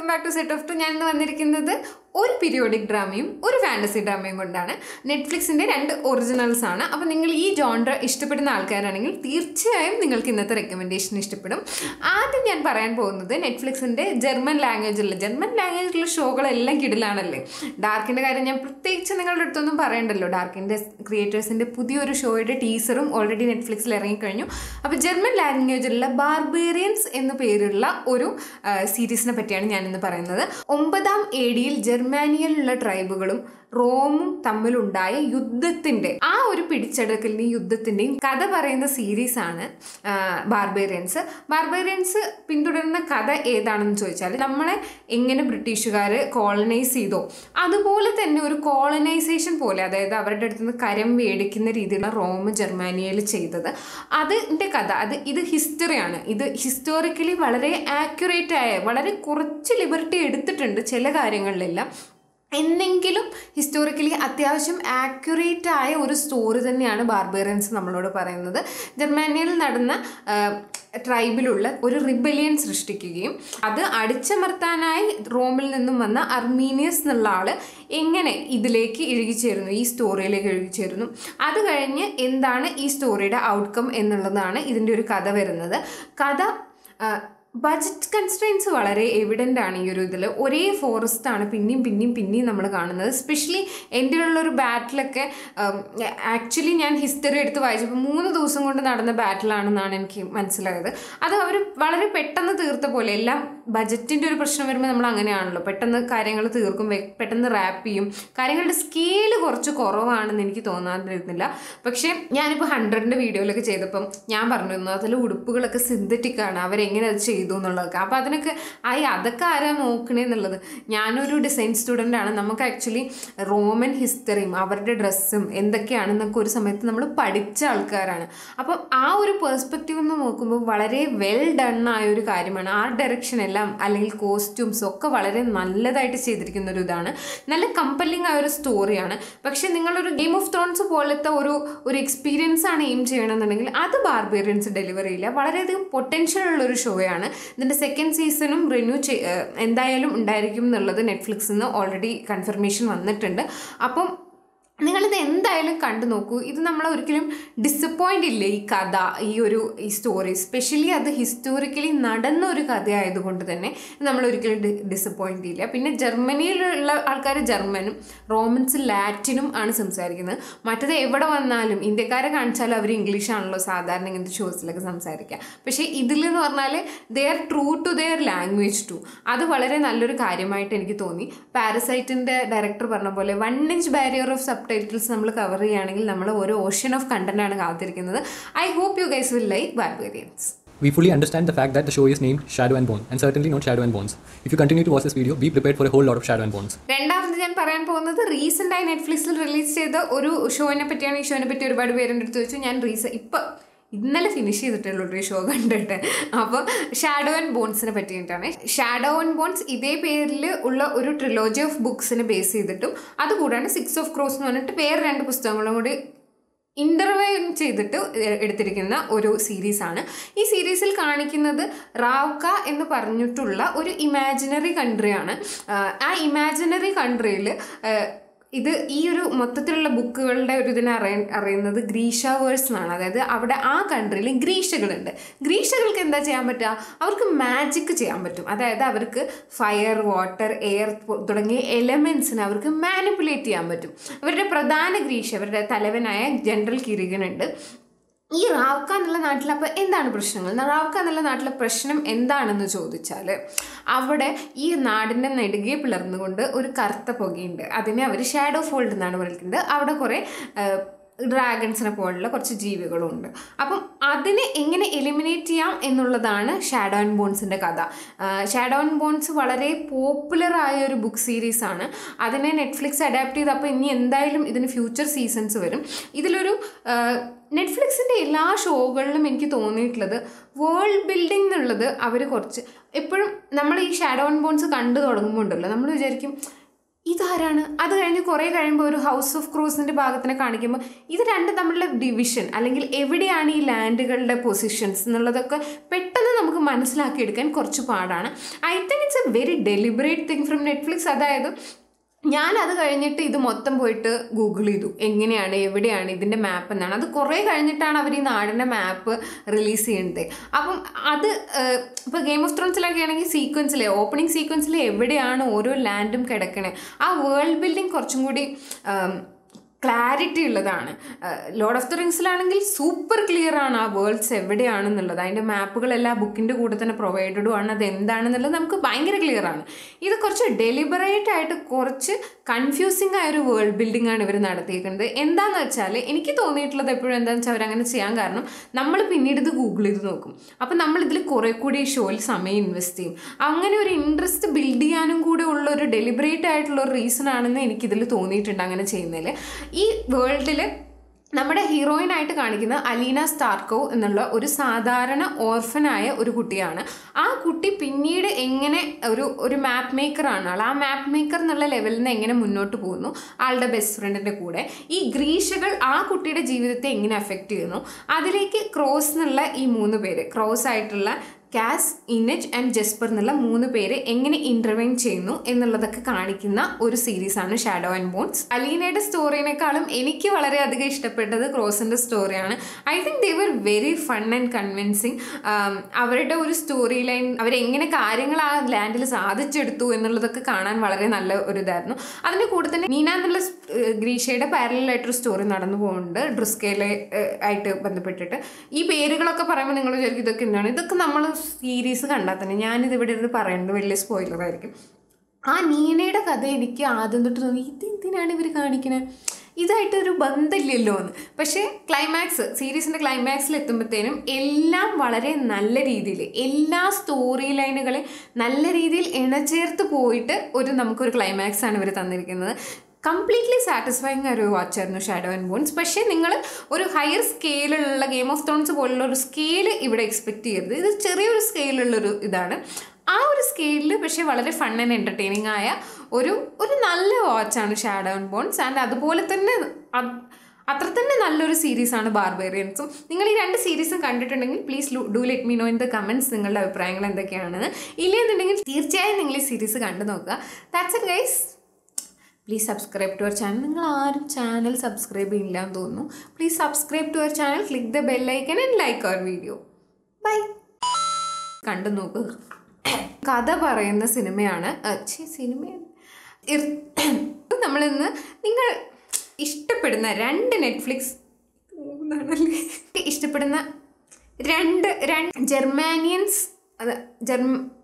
Back to set off to ഞാൻ ഇന്ന് വന്നിരിക്കുന്നത് ഒരു പീരിയോഡിക് ഡ്രാമയും ഒരു ഫാൻറ്റസി ഡ്രാമയും കൊണ്ടാണ് നെറ്റ്ഫ്ലിക്സിൻ്റെ രണ്ട് ഒറിജിനൽസ് ആണ് അപ്പോൾ നിങ്ങൾ ഈ ജോൺഡർ ഇഷ്ടപ്പെടുന്ന ആൾക്കാരാണെങ്കിൽ തീർച്ചയായും നിങ്ങൾക്ക് ഇന്നത്തെ റെക്കമെൻഡേഷൻ ഇഷ്ടപ്പെടും ആദ്യം ഞാൻ പറയാൻ പോകുന്നത് നെറ്റ്ഫ്ലിക്സിൻ്റെ ജർമ്മൻ ലാംഗ്വേജിലുള്ള ജർമ്മൻ ലാംഗ്വേജിലുള്ള ഷോകളെല്ലാം കിടിലാണല്ലേ ഡാർക്കിൻ്റെ കാര്യം ഞാൻ പ്രത്യേകിച്ച് നിങ്ങളുടെ അടുത്തൊന്നും പറയണ്ടല്ലോ ഡാർക്കിൻ്റെ ക്രിയേറ്റേഴ്സിൻ്റെ പുതിയൊരു ഷോയുടെ ടീസറും ഓൾറെഡി നെറ്റ്ഫ്ലിക്സിൽ ഇറങ്ങിക്കഴിഞ്ഞു അപ്പോൾ ജർമ്മൻ ലാംഗ്വേജിലുള്ള ബാർബേറിയൻസ് എന്ന പേരുള്ള ഒരു സീരീസിനെ പറ്റിയാണ് ഞാൻ ഇന്ന് പറയുന്നത് ഒമ്പതാം എ ഡിയിൽ ജർമാനിയയിലുള്ള ട്രൈബുകളും റോമും തമ്മിലുണ്ടായ യുദ്ധത്തിന്റെ ആ ഒരു പിടിച്ചെടുക്കലിന്റെയും യുദ്ധത്തിന്റെയും കഥ പറയുന്ന സീരീസ് ആണ് ബാർബേറിയൻസ് ബാർബേറിയൻസ് പിന്തുടരുന്ന കഥ ഏതാണെന്ന് ചോദിച്ചാൽ നമ്മളെ എങ്ങനെ ബ്രിട്ടീഷുകാർ കോളനൈസ് ചെയ്തോ അതുപോലെ തന്നെ ഒരു കോളനൈസേഷൻ പോലെ അതായത് അവരുടെ അടുത്ത് നിന്ന് കരം മേടിക്കുന്ന രീതിയിലുള്ള റോം ജർമാനിയയിൽ ചെയ്തത് അതിൻ്റെ കഥ അത് ഇത് ഹിസ്റ്ററിയാണ് ഇത് ഹിസ്റ്റോറിക്കലി വളരെ ആക്യുറേറ്റ് ആയ വളരെ കുറച്ച് ലിബർട്ടി എടുത്തിട്ടുണ്ട് ചില കാര്യങ്ങളിലെല്ലാം എന്നെങ്കിലും ഹിസ്റ്റോറിക്കലി അത്യാവശ്യം ആക്യുറേറ്റ് ആയ ഒരു സ്റ്റോറി തന്നെയാണ് ബാർബേറിയൻസ് നമ്മളോട് പറയുന്നത് ജർമാനിയയിൽ നടന്ന ട്രൈബിലുള്ള ഒരു റിബലിയൻ സൃഷ്ടിക്കുകയും അത് അടിച്ചമർത്താനായി റോമിൽ നിന്നും വന്ന അർമീനിയസ് എന്നുള്ള ആൾ എങ്ങനെ ഇതിലേക്ക് ഇഴുകിച്ചേരുന്നു ഈ സ്റ്റോറിയിലേക്ക് ഇഴുകിച്ചേരുന്നു അത് കഴിഞ്ഞ് എന്താണ് ഈ സ്റ്റോറിയുടെ ഔട്ട്കം എന്നുള്ളതാണ് ഇതിൻ്റെ ഒരു കഥ വരുന്നത് കഥ ബജറ്റ് കൺസ്ട്രെയിൻസ് വളരെ എവിഡൻ്റ് ആണ് ഈ ഒരു ഇതിൽ ഒരേ ഫോറസ്റ്റ് ആണ് പിന്നെയും പിന്നെയും പിന്നെയും നമ്മൾ കാണുന്നത് സ്പെഷ്യലി എൻ്റെ ഉള്ളൊരു ബാറ്റിലൊക്കെ ആക്ച്വലി ഞാൻ ഹിസ്റ്ററി എടുത്ത് വായിച്ചപ്പോൾ മൂന്ന് ദിവസം കൊണ്ട് നടന്ന ബാറ്റിലാണെന്നാണ് എനിക്ക് മനസ്സിലായത് അത് അവർ വളരെ പെട്ടെന്ന് തീർത്ത പോലെ എല്ലാം ബജറ്റിൻ്റെ ഒരു പ്രശ്നം വരുമ്പോൾ നമ്മൾ അങ്ങനെയാണല്ലോ പെട്ടെന്ന് കാര്യങ്ങൾ തീർക്കും പെട്ടെന്ന് റാപ്പ് ചെയ്യും കാര്യങ്ങളുടെ സ്കെയില് കുറച്ച് കുറവാണെന്ന് എനിക്ക് തോന്നാതിരുന്നില്ല പക്ഷേ ഞാനിപ്പോൾ ഹൺഡ്രഡിൻ്റെ വീഡിയോയിലൊക്കെ ചെയ്തപ്പം ഞാൻ പറഞ്ഞിരുന്നു അതിൽ ഉടുപ്പുകളൊക്കെ സിന്തറ്റിക് ആണ് അവരെങ്ങനെ അത് ചെയ്തു എന്നുള്ളതൊക്കെ അപ്പോൾ അതിനൊക്കെ ആയി അതൊക്കെ ആരാ നോക്കണേ എന്നുള്ളത് ഞാനൊരു ഡിസൈൻ സ്റ്റുഡൻ്റ് ആണ് നമുക്ക് ആക്ച്വലി റോമൻ ഹിസ്റ്ററിയും അവരുടെ ഡ്രസ്സും എന്തൊക്കെയാണെന്നൊക്കെ ഒരു സമയത്ത് നമ്മൾ പഠിച്ച ആൾക്കാരാണ് അപ്പം ആ ഒരു പെർസ്പെക്റ്റീവ് എന്ന് നോക്കുമ്പോൾ വളരെ വെൽ ഡൺ ആയ ഒരു കാര്യമാണ് ആ ഡയറക്ഷൻ എല്ലാം അല്ലെങ്കിൽ കോസ്റ്റ്യൂംസ് ഒക്കെ വളരെ നല്ലതായിട്ട് ചെയ്തിരിക്കുന്ന ഒരു ഇതാണ് നല്ല കമ്പല്ലിംഗ് ആയ ഒരു സ്റ്റോറിയാണ് പക്ഷേ നിങ്ങളൊരു ഗെയിം ഓഫ് ത്രോൺസ് പോലത്തെ ഒരു ഒരു എക്സ്പീരിയൻസ് ആണ് എയിം ചെയ്യണമെന്നുണ്ടെങ്കിൽ അത് ബാർബേറിയൻസ് ഡെലിവറി ഇല്ല വളരെയധികം പൊട്ടൻഷ്യൽ ഉള്ള ഒരു ഷോയാണ് ഇതിൻ്റെ സെക്കൻഡ് സീസണും റിന്യൂ എന്തായാലും ഉണ്ടായിരിക്കും എന്നുള്ളത് നെറ്റ്ഫ്ലിക്സിൽ നിന്ന് ഓൾറെഡി കൺഫർമേഷൻ വന്നിട്ടുണ്ട് അപ്പം നിങ്ങളിത് എന്തായാലും കണ്ടു നോക്കൂ ഇത് നമ്മളെ ഒരിക്കലും ഡിസപ്പോയിൻ്റ് ഇല്ല ഈ കഥ ഈ ഒരു ഈ സ്റ്റോറി സ്പെഷ്യലി അത് ഹിസ്റ്റോറിക്കലി നടന്ന ഒരു കഥയായതുകൊണ്ട് തന്നെ നമ്മൾ ഒരിക്കലും ഡിസപ്പോയിൻ്റ് ഇല്ല പിന്നെ ജർമ്മനിയിലുള്ള ആൾക്കാർ ജർമ്മനും റോമൻസ് ലാറ്റിനും ആണ് സംസാരിക്കുന്നത് മറ്റത് എവിടെ വന്നാലും ഇന്ത്യക്കാരെ കാണിച്ചാലും അവർ ഇംഗ്ലീഷാണല്ലോ സാധാരണ ഇങ്ങനത്തെ ഷോസിലൊക്കെ സംസാരിക്കുക പക്ഷേ ഇതിലെന്ന് പറഞ്ഞാൽ they are true to their language too അത് വളരെ നല്ലൊരു കാര്യമായിട്ട് എനിക്ക് തോന്നി പാരസൈറ്റിൻ്റെ ഡയറക്ടർ പറഞ്ഞ പോലെ one inch barrier of subtitles നമ്മൾ കവർ ചെയ്യുകയാണെങ്കിൽ നമ്മൾ ഒരു ഓഷൻ ഓഫ് കണ്ടന്റ് ആണ് കാത്തിരിക്കുന്നത് I hope you guys will like Barbarians We fully understand the fact that the show is named Shadow and Bone, and certainly not Shadow and Bones. If you continue to watch this video, be prepared for a whole lot of Shadow and Bones. രണ്ടാമത് ഞാൻ പറയാൻ പോകുന്നത് recent ആയി നെറ്റ്ഫ്ലിക്സിൽ release ചെയ്ത ഒരു ഷോയിനെ പറ്റിയാണ് ഈ ഷോയിനെ പറ്റി ഒരുപാട് പേരുടെ അടുത്ത് ചോദിച്ചു ഞാൻ റീസൺ ഇപ്പം ഇന്നലെ ഫിനിഷ് ചെയ്തിട്ടുള്ളൂ ഈ ഷോ കണ്ടിട്ട് അപ്പോൾ ഷാഡോ ആൻഡ് ബോൺസിനെ പറ്റിയിട്ടാണ് ഷാഡോ ആൻഡ് ബോൺസ് ഇതേ പേരിൽ ഉള്ള ഒരു ട്രിലോജി ഓഫ് ബുക്സിനെ ബേസ് ചെയ്തിട്ടും അതുകൂടാണ് സിക്സ് ഓഫ് ക്രോസ് എന്ന് പറഞ്ഞിട്ട് വേറെ രണ്ട് പുസ്തകങ്ങളും കൂടി ഇൻ്റർവ്യൂ ചെയ്തിട്ട് എടുത്തിരിക്കുന്ന ഒരു സീരീസാണ് ഈ സീരീസിൽ കാണിക്കുന്നത് റാവുക്ക എന്ന് പറഞ്ഞിട്ടുള്ള ഒരു ഇമാജിനറി കൺട്രിയാണ് ആ ഇമാജിനറി കൺട്രിയിൽ ഇത് ഈ ഒരു മൊത്തത്തിലുള്ള ബുക്കുകളുടെ ഒരു ഇതിനെ അറിയ അറിയുന്നത് ഗ്രീഷാവേഴ്സ് എന്നാണ് അതായത് അവിടെ ആ കൺട്രിയിൽ ഗ്രീഷകളുണ്ട് ഗ്രീഷകൾക്ക് എന്താ ചെയ്യാൻ പറ്റുക അവർക്ക് മാജിക് ചെയ്യാൻ പറ്റും അതായത് അവർക്ക് ഫയർ വാട്ടർ എയർ തുടങ്ങിയ എലമെൻസിനെ അവർക്ക് മാനിപ്പുലേറ്റ് ചെയ്യാൻ പറ്റും അവരുടെ പ്രധാന ഗ്രീഷ അവരുടെ തലവനായ ജനറൽ കിരികനുണ്ട് ഈ റാവുക്ക എന്നുള്ള നാട്ടിൽ അപ്പോൾ എന്താണ് പ്രശ്നങ്ങൾ റാവുക്ക എന്നുള്ള നാട്ടിലെ പ്രശ്നം എന്താണെന്ന് ചോദിച്ചാൽ അവിടെ ഈ നാടിൻ്റെ നെടുകെ പിളർന്നുകൊണ്ട് ഒരു കറുത്ത പുകയുണ്ട് അതിനെ അവർ ഷാഡോ ഫോൾഡ് എന്നാണ് വിളിക്കുന്നത് അവിടെ കുറേ ഡ്രാഗൺസിനെ പോലുള്ള കുറച്ച് ജീവികളുണ്ട് അപ്പം അതിനെ എങ്ങനെ എലിമിനേറ്റ് ചെയ്യാം എന്നുള്ളതാണ് ഷാഡോ ആൻഡ് ബോൺസിൻ്റെ കഥ ഷാഡോ ആൻഡ് ബോൺസ് വളരെ പോപ്പുലർ ആയ ഒരു ബുക്ക് സീരീസാണ് അതിനെ നെറ്റ്ഫ്ലിക്സ് അഡാപ്റ്റ് ചെയ്ത് അപ്പോൾ ഇനി എന്തായാലും ഇതിന് ഫ്യൂച്ചർ സീസൺസ് വരും ഇതിലൊരു നെറ്റ്ഫ്ലിക്സിൻ്റെ എല്ലാ ഷോകളിലും എനിക്ക് തോന്നിയിട്ടുള്ളത് വേൾഡ് ബിൽഡിംഗ് എന്നുള്ളത് അവർ കുറച്ച് എപ്പോഴും നമ്മൾ ഈ ഷാഡോ ആൻഡ് ബോൺസ് കണ്ടു തുടങ്ങുമ്പോൾ ഉണ്ടല്ലോ നമ്മൾ വിചാരിക്കും ഇതാരാണ് അത് കഴിഞ്ഞ് കുറേ കഴിയുമ്പോൾ ഒരു ഹൗസ് ഓഫ് ക്രൂസിൻ്റെ ഭാഗത്തിനെ കാണിക്കുമ്പോൾ ഇത് രണ്ട് തമ്മിലുള്ള ഡിവിഷൻ അല്ലെങ്കിൽ എവിടെയാണ് ഈ ലാൻഡുകളുടെ പൊസിഷൻസ് എന്നുള്ളതൊക്കെ പെട്ടെന്ന് നമുക്ക് മനസ്സിലാക്കിയെടുക്കാൻ കുറച്ച് പാടാണ് I think it's a very deliberate thing from Netflix അതായത് ഞാൻ അത് കഴിഞ്ഞിട്ട് ഇത് മൊത്തം പോയിട്ട് ഗൂഗിൾ ചെയ്തു എങ്ങനെയാണ് എവിടെയാണ് ഇതിൻ്റെ മാപ്പ് എന്നാണ് അത് കുറേ കഴിഞ്ഞിട്ടാണ് അവർ ഈ നാടിൻ്റെ മാപ്പ് റിലീസ് ചെയ്യുന്നത് അപ്പം അത് ഇപ്പോൾ ഗെയിം ഓഫ് ത്രോൺസിലൊക്കെ ആണെങ്കിൽ സീക്വൻസിൽ ഓപ്പണിംഗ് സീക്വൻസിൽ എവിടെയാണ് ഓരോ ലാൻഡും കിടക്കണേ ആ വേൾഡ് ബിൽഡിംഗ് കുറച്ചും കൂടി ക്ലാരിറ്റി ഉള്ളതാണ് ലോഡ് ഓഫ് ദ റിങ്സിലാണെങ്കിൽ സൂപ്പർ ക്ലിയർ ആണ് ആ വേൾഡ്സ് എവിടെയാണെന്നുള്ളത് അതിൻ്റെ മാപ്പുകളെല്ലാം ബുക്കിൻ്റെ കൂടെ തന്നെ പ്രൊവൈഡഡും ആണ് അത് എന്താണെന്നുള്ളത് നമുക്ക് ഭയങ്കര ക്ലിയർ ആണ് ഇത് കുറച്ച് ഡെലിബറേറ്റ് ആയിട്ട് കുറച്ച് കൺഫ്യൂസിങ് ആയ ഒരു വേൾഡ് ബിൽഡിംഗ് ആണ് ഇവർ നടത്തിയിരിക്കുന്നത് എന്താണെന്ന് വെച്ചാൽ എനിക്ക് തോന്നിയിട്ടുള്ളത് എപ്പോഴും എന്താണെന്ന് വെച്ചാൽ അവരങ്ങനെ ചെയ്യാൻ കാരണം നമ്മൾ പിന്നീട് ഇത് ഗൂഗിൾ ചെയ്ത് നോക്കും അപ്പം നമ്മൾ ഇതിൽ കുറേ കൂടി ഈ ഷോയിൽ സമയം ഇൻവെസ്റ്റ് ചെയ്യും അങ്ങനെ ഒരു ഇൻട്രസ്റ്റ് ബിൽഡ് ചെയ്യാനും കൂടെ ഉള്ള ഒരു ഡെലിബറേറ്റ് ആയിട്ടുള്ള ഒരു റീസൺ ആണെന്ന് എനിക്കിതിൽ തോന്നിയിട്ടുണ്ട് അങ്ങനെ ചെയ്യുന്നതിൽ ഈ വേൾഡിൽ നമ്മുടെ ഹീറോയിൻ ആയിട്ട് കാണിക്കുന്ന അലീന സ്റ്റാർക്കോ എന്നുള്ള ഒരു സാധാരണ ഓർഫനായ ഒരു കുട്ടിയാണ് ആ കുട്ടി പിന്നീട് എങ്ങനെ ഒരു ഒരു മാപ്പ് മേക്കറാണ് ആൾ ആ മാപ്പ് മേക്കർ എന്നുള്ള ലെവലിൽ നിന്ന് എങ്ങനെ മുന്നോട്ട് പോകുന്നു ആളുടെ ബെസ്റ്റ് ഫ്രണ്ടിൻ്റെ കൂടെ ഈ ഗ്രീഷകൾ ആ കുട്ടിയുടെ ജീവിതത്തെ എങ്ങനെ അഫക്റ്റ് ചെയ്യുന്നു അതിലേക്ക് ക്രോസ് എന്നുള്ള ഈ മൂന്ന് പേര് ക്രോസ് ആയിട്ടുള്ള കാസ് ഇനജ് ആൻഡ് ജസ്പർ എന്നുള്ള മൂന്ന് പേര് എങ്ങനെ ഇന്റർവെയിൻ ചെയ്യുന്നു എന്നുള്ളതൊക്കെ കാണിക്കുന്ന ഒരു സീരീസാണ് ഷാഡോ ആൻഡ് ബോൺസ് അലീനയുടെ സ്റ്റോറിനേക്കാളും എനിക്ക് വളരെയധികം ഇഷ്ടപ്പെട്ടത് ക്രോസിൻ്റെ സ്റ്റോറിയാണ് I think they were very fun and convincing അവരുടെ ഒരു സ്റ്റോറി ലൈൻ അവരെങ്ങനെ കാര്യങ്ങൾ ആ ലാൻഡിൽ സാധിച്ചെടുത്തു എന്നുള്ളതൊക്കെ കാണാൻ വളരെ നല്ല ഒരു ഇതായിരുന്നു അതിൻ്റെ കൂടെ തന്നെ നീന എന്നുള്ള ഗ്രീഷയുടെ പാരലായിട്ടൊരു സ്റ്റോറി നടന്നു പോകുന്നുണ്ട് ഡ്രിസ്കയിലെ ആയിട്ട് ബന്ധപ്പെട്ടിട്ട് ഈ പേരുകളൊക്കെ പറയുമ്പോൾ നിങ്ങൾ വിചാരിക്കും ഇതൊക്കെ എന്താണ് ഇതൊക്കെ നമ്മൾ സീരീസ് കണ്ടാൽ തന്നെ ഞാനിത് ഇവിടെ ഇരുന്ന് പറയുന്നത് വലിയ സ്പോയിലർ ആയിരിക്കും ആ നീനയുടെ കഥ എനിക്ക് ആദ്യം തൊട്ട് തോന്നി ഇത് എന്തിനാണ് ഇവർ കാണിക്കുന്നത് ഇതായിട്ടൊരു ബന്ധമില്ലല്ലോ എന്ന് പക്ഷേ ക്ലൈമാക്സ് സീരീസിൻ്റെ ക്ലൈമാക്സിൽ എത്തുമ്പോഴത്തേനും എല്ലാം വളരെ നല്ല രീതിയിൽ എല്ലാ സ്റ്റോറി ലൈനുകളെ നല്ല രീതിയിൽ ഇണചേർത്ത് പോയിട്ട് ഒരു നമുക്കൊരു ക്ലൈമാക്സ് ആണ് ഇവർ തന്നിരിക്കുന്നത് കംപ്ലീറ്റ്ലി സാറ്റിസ്ഫൈങ് ഒരു വാച്ചായിരുന്നു ഷാഡോ ആൻഡ് ബോൺസ് പക്ഷേ നിങ്ങൾ ഒരു ഹയർ സ്കെയിലുള്ള ഗെയിം ഓഫ് ത്രോൺസ് പോലുള്ള ഒരു സ്കെയിൽ ഇവിടെ എക്സ്പെക്ട് ചെയ്യരുത് ഇത് ചെറിയൊരു സ്കെയിലുള്ളൊരു ഇതാണ് ആ ഒരു സ്കെയിലിൽ പക്ഷേ വളരെ ഫൺ ആൻഡ് എൻ്റർടൈനിങ് ആയ ഒരു ഒരു നല്ല വാച്ചാണ് ഷാഡോ ആൻഡ് ബോൺസ് ആൻഡ് അതുപോലെ തന്നെ അത്ര തന്നെ നല്ലൊരു സീരീസാണ് ബാർബേറിയൻസും നിങ്ങൾ ഈ രണ്ട് സീരീസും കണ്ടിട്ടുണ്ടെങ്കിൽ please do let me know in the comments നിങ്ങളുടെ അഭിപ്രായങ്ങൾ എന്തൊക്കെയാണെന്ന് ഇല്ലെന്നുണ്ടെങ്കിൽ തീർച്ചയായും നിങ്ങൾ ഈ സീരീസ് കണ്ടു നോക്കുക that's it guys please subscribe to our channel നിങ്ങൾ ആരും ചാനൽ സബ്സ്ക്രൈബ് ചെയ്യില്ല എന്ന് തോന്നുന്നു please subscribe to our channel click the bell icon and like our video bye കണ്ടു നോക്കുക കഥ പറയുന്ന സിനിമയാണ് സിനിമയാണ് നമ്മളിന്ന് നിങ്ങൾ ഇഷ്ടപ്പെടുന്ന രണ്ട് നെറ്റ്ഫ്ലിക്സ് ഇഷ്ടപ്പെടുന്ന രണ്ട് രണ്ട് ജർമാനിയൻസ് അത് ജർമ്മ